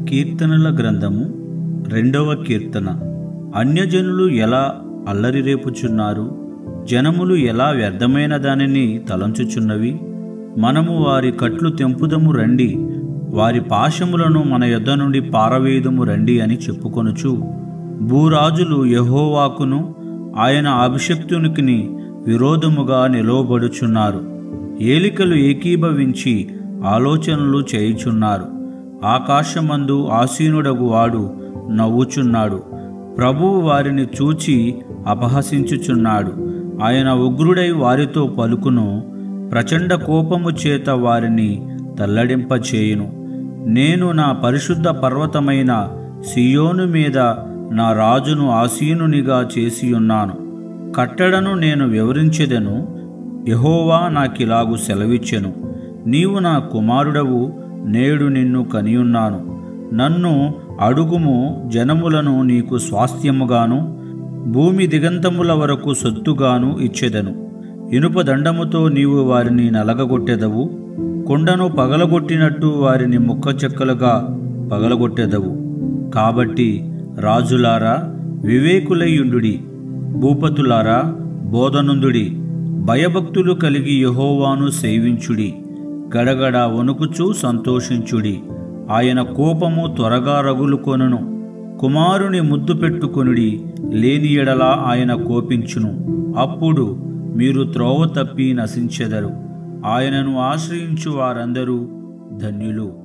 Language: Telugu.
కీర్తనల గ్రంథము రెండవ కీర్తన అన్యజనులు ఎలా అల్లరి రేపుచున్నారు జనములు ఎలా వ్యర్థమైన దానిని తలంచుచున్నవి మనము వారి కట్లు తెంపుదము రండి వారి పాశములను మన యొద్ద నుండి పారవేయుదము రండి అని చెప్పుకొనుచు భూరాజులు యహోవాకును ఆయన అభిషక్తునికి విరోధముగా నిలవబడుచున్నారు ఏలికలు ఏకీభవించి ఆలోచనలు చేయుచున్నారు ఆకాశమందు ఆసీనుడగు వాడు నవ్వుచున్నాడు ప్రభువు వారిని చూచి అపహసించుచున్నాడు ఆయన ఉగ్రుడై వారితో పలుకును ప్రచండ కోపము చేత వారిని తల్లడింపచేయును నేను నా పరిశుద్ధ పర్వతమైన సియోను మీద నా రాజును ఆసీనునిగా చేసియున్నాను కట్టడను నేను వివరించెదను యహోవా నాకిలాగు సెలవిచ్చెను నీవు నా కుమారుడవు నేడు నిన్ను కనియున్నాను నన్ను అడుగుము జనములను నీకు స్వాస్థ్యముగాను భూమి దిగంతముల వరకు సొత్తుగాను ఇచ్చెదను ఇనుప దండముతో నీవు వారిని నలగగొట్టెదవు కొండను పగలగొట్టినట్టు వారిని ముక్కచెక్కలుగా పగలగొట్టెదవు కాబట్టి రాజులారా వివేకులయ్యుండుడి భూపతులారా బోధనుందుడి భయభక్తులు కలిగి యహోవాను సేవించుడి గడగడ వణుకుచూ సంతోషించుడి ఆయన కోపము త్వరగా రగులుకొనును కుమారుని ముద్దు పెట్టుకొనుడి లేని ఎడల ఆయన కోపించును అప్పుడు మీరు త్రోవ తప్పి నశించెదరు ఆయనను ఆశ్రయించు వారందరూ ధన్యులు